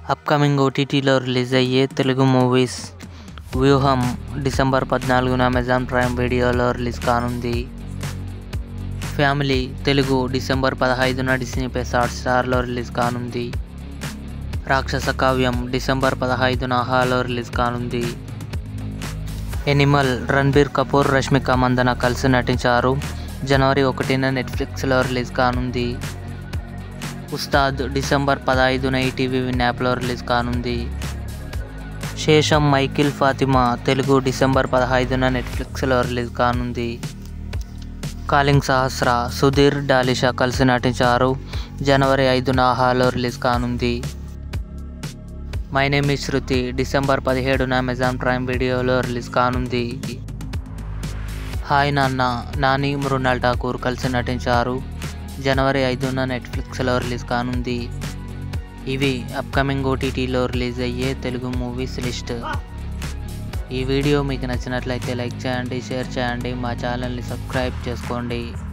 upcoming ఓటీటీలో release అయ్యే Telugu movies Vyuham December పద్నాలుగున అమెజాన్ ప్రైమ్ వీడియోలో రిలీజ్ కానుంది ఫ్యామిలీ తెలుగు డిసెంబర్ పదహైదున డిస్నీ ప్లస్ హాట్స్టార్లో రిలీజ్ కానుంది రాక్షస కావ్యం డిసెంబర్ పదహైదున ఆహాలో రిలీజ్ కానుంది ఎనిమల్ రణబీర్ కపూర్ రష్మిక మందన కలిసి నటించారు జనవరి ఒకటిన నెట్ఫ్లిక్స్లో రిలీజ్ కానుంది ఉస్తాద్ డిసెంబర్ పదహైదున ఈటీవీ విన్ యాప్లో రిలీజ్ కానుంది శేషం మైకిల్ ఫాతిమా తెలుగు డిసెంబర్ పదహైదున నెట్ఫ్లిక్స్లో రిలీజ్ కానుంది కాలింగ్ సహస్ర సుధీర్ డాలిషా కలిసి నటించారు జనవరి ఐదున ఆహాలో రిలీజ్ కానుంది my name is Shruthi December పదిహేడున అమెజాన్ ప్రైమ్ వీడియోలో రిలీజ్ కానుంది హాయ్ నాన్న నాని మృణాల్ ఠాకూర్ కలిసి నటించారు జనవరి ఐదున నెట్ఫ్లిక్స్లో రిలీజ్ కానుంది ఇవి అప్కమింగ్ ఓటీటీలో రిలీజ్ అయ్యే తెలుగు మూవీస్ లిస్ట్ ఈ వీడియో మీకు నచ్చినట్లయితే లైక్ చేయండి షేర్ చేయండి మా ఛానల్ని సబ్స్క్రైబ్ చేసుకోండి